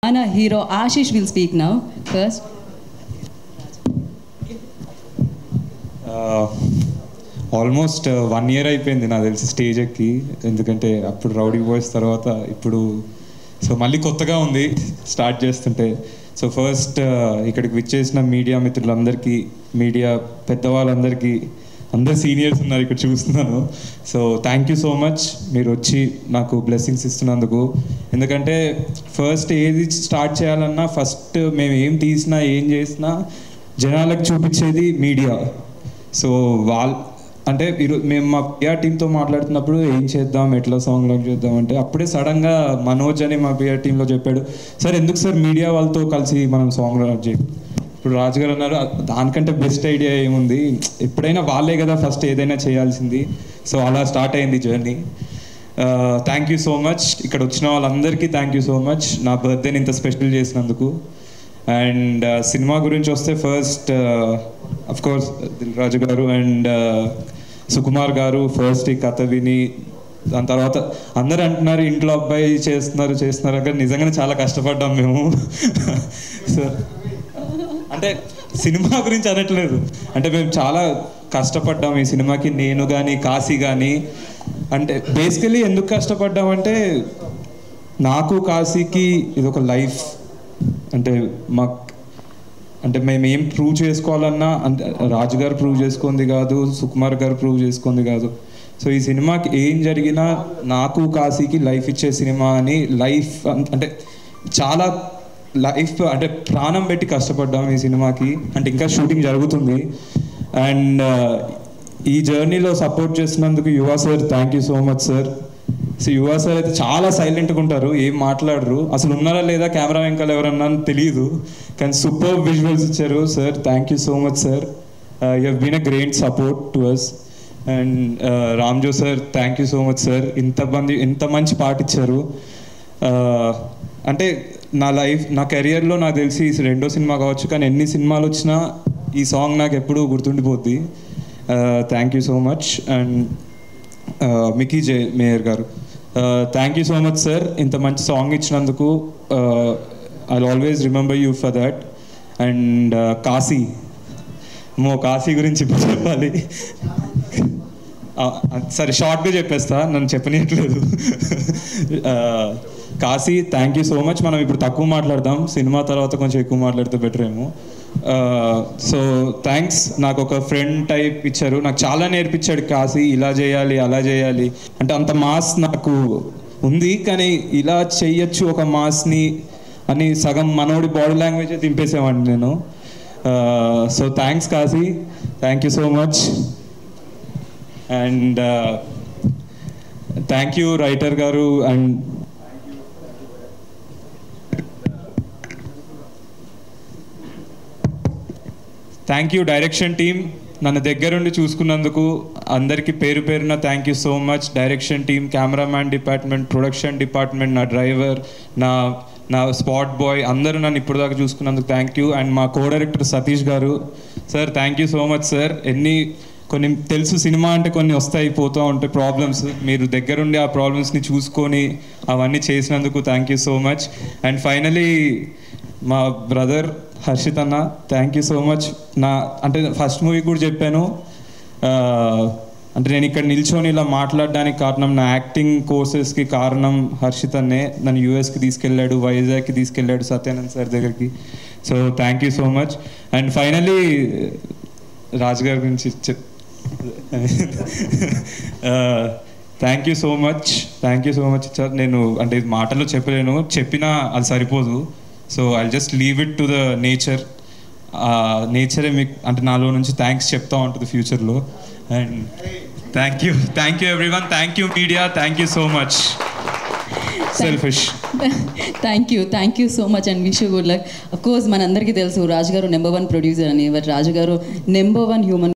Anna hero Ashish will speak now first. Almost one year అయిపోయింది నాకు తెలిసి stage ఎక్కి ఎందుకంటే అప్పుడు రౌడీ బాయ్స్ తర్వాత ఇప్పుడు సో మళ్ళీ కొత్తగా ఉంది స్టార్ట్ చేస్తుంటే సో ఫస్ట్ ఇక్కడికి విచ్చేసిన మీడియా మిత్రులందరికీ మీడియా పెద్దవాళ్ళందరికీ అందరు సీనియర్స్ ఉన్నారు ఇక్కడ చూస్తున్నాను so thank you so much మీరు వచ్చి నాకు బ్లెస్సింగ్స్ ఇస్తున్నందుకు ఎందుకంటే ఫస్ట్ ఏది స్టార్ట్ చేయాలన్నా ఫస్ట్ మేము ఏం తీసినా ఏం చేసినా జనాలకు చూపించేది మీడియా సో వాళ్ళ అంటే ఈరోజు మేము మా పిఆర్ టీంతో మాట్లాడుతున్నప్పుడు ఏం చేద్దాం ఎట్లా సాంగ్ లాంచ్ చేద్దాం అంటే అప్పుడే సడన్గా మనోజ్ అని మా పిఆర్ టీంలో చెప్పాడు సార్ ఎందుకు సార్ మీడియా వాళ్ళతో కలిసి మనం సాంగ్ లాంచ్ చేయం ఇప్పుడు రాజు గారు అన్నారు దానికంటే బెస్ట్ ఐడియా ఏముంది ఎప్పుడైనా వాళ్ళే కదా ఫస్ట్ ఏదైనా చేయాల్సింది సో అలా స్టార్ట్ అయింది journey thank you so much ఇక్కడ వచ్చిన వాళ్ళందరికీ థ్యాంక్ యూ సో మచ్ నా బర్త్డేని ఇంత స్పెషల్ చేసినందుకు అండ్ సినిమా గురించి వస్తే first of course Dil Raju గారు అండ్ సుకుమార్ గారు ఫస్ట్ ఈ కథ విని దాని తర్వాత అందరు అంటున్నారు ఇంట్లో అబ్బాయి చేస్తున్నారు చేస్తున్నారు అంటే నిజంగానే చాలా కష్టపడ్డాం మేము సో అంటే సినిమా గురించి అనట్లేదు అంటే మేము చాలా కష్టపడ్డాం ఈ సినిమాకి నేను కానీ కాశీ కానీ అంటే బేసికలీ ఎందుకు కష్టపడ్డామంటే నాకు కాశీకి ఇది ఒక లైఫ్ అంటే మాకు అంటే మేము ఏం ప్రూవ్ చేసుకోవాలన్నా అంటే రాజు గారు ప్రూవ్ చేసుకుంది కాదు సుకుమార్ గారు ప్రూవ్ చేసుకుంది కాదు సో ఈ సినిమాకి ఏం జరిగినా నాకు కాశీకి లైఫ్ ఇచ్చే సినిమా అని లైఫ్ అంటే చాలా లైఫ్ అంటే ప్రాణం పెట్టి కష్టపడ్డాం ఈ సినిమాకి అంటే ఇంకా షూటింగ్ జరుగుతుంది అండ్ ఈ జర్నీలో సపోర్ట్ చేసినందుకు Yuva sir thank you so much sir so Yuva sir అయితే చాలా సైలెంట్గా ఉంటారు ఏం మాట్లాడరు అసలు ఉన్నారా లేదా కెమెరా వెంకాల ఎవరన్నా అని తెలియదు కానీ సూపర్ విజువల్స్ ఇచ్చారు sir thank you so much sir you have been a great support to us and Ramjo sir thank you so much sir ఇంత మంది ఇంత మంచి పాట ఇచ్చారు Uh, అంటే నా లైఫ్ నా కెరియర్లో నాకు తెలిసి ఇది రెండో సినిమా కావచ్చు కానీ ఎన్ని సినిమాలు వచ్చినా ఈ సాంగ్ నాకు ఎప్పుడూ గుర్తుండిపోద్ది thank you so much and Mickey J Meyer గారు thank you so much sir ఇంత మంచి సాంగ్ ఇచ్చినందుకు I always remember you for that and Kasi మో కాశీ గురించి ఇప్పుడు చెప్పాలి ఆ, సరే షార్ట్గా చెప్పేస్తా నన్ను చెప్పనీయట్లేదు ఆ, Kasi thank you so much మనం ఇప్పుడు తక్కువ మాట్లాడదాం సినిమా తర్వాత కొంచెం ఎక్కువ మాట్లాడితే బెటర్ ఏమో సో థ్యాంక్స్ నాకు ఒక ఫ్రెండ్ టైప్ ఇచ్చారు నాకు చాలా నేర్పించాడు కాశీ ఇలా చేయాలి అలా చేయాలి అంటే అంత మాస్ నాకు ఉంది కానీ ఇలా చెయ్యొచ్చు ఒక మాస్ని అని సగం మనోడి బాడీ లాంగ్వేజ్ దింపేసేవాడిని నేను so thanks Kasi thank you so much and thank you writer గారు and thank you direction team నన్ను దగ్గరుండి చూసుకున్నందుకు అందరికీ పేరు పేరున thank you so much direction team cameraman department production department నా డ్రైవర్ నా నా స్పాట్ బాయ్ అందరూ నన్ను ఇప్పుడు దాకా చూసుకున్నందుకు థ్యాంక్ యూ అండ్ మా కో డైరెక్టర్ సతీష్ గారు sir thank you so much sir ఎన్ని కొన్ని తెలుసు సినిమా అంటే కొన్ని వస్తాయి పోతూ ఉంటాయి ప్రాబ్లమ్స్ మీరు దగ్గరుండి ఆ ప్రాబ్లమ్స్ని చూసుకొని అవన్నీ చేసినందుకు thank you so much and finally మా బ్రదర్ హర్షిత్ అన్న థ్యాంక్ యూ సో మచ్ నా అంటే ఫస్ట్ మూవీ కూడా చెప్పాను ఆ, అంటే నేను ఇక్కడ నిల్చొని ఇలా మాట్లాడడానికి కారణం నా యాక్టింగ్ కోర్సెస్కి కారణం హర్షిత్ అన్నే నన్ను యూఎస్కి తీసుకెళ్ళాడు వైజాగ్కి తీసుకెళ్ళాడు సత్యానంద్ సార్ దగ్గరికి so thank you so much and finally Raju గారి గురించి చెప్ thank you so much thank you so much sir నేను అంటే ఇది మాటల్లో చెప్పలేను చెప్పినా అది సరిపోదు so I just leave it to the nature నేచరే మీకు అంటే నాలో నుంచి థ్యాంక్స్ చెప్తా ఉంటుంది ఫ్యూచర్లో and thank you thank you everyone thank you media thank you so much selfish thank you thank you so much and wish good luck of course మనందరికీ తెలుసు రాజు గారు నెంబర్ వన్ ప్రొడ్యూసర్ అని but Raju గారు number one human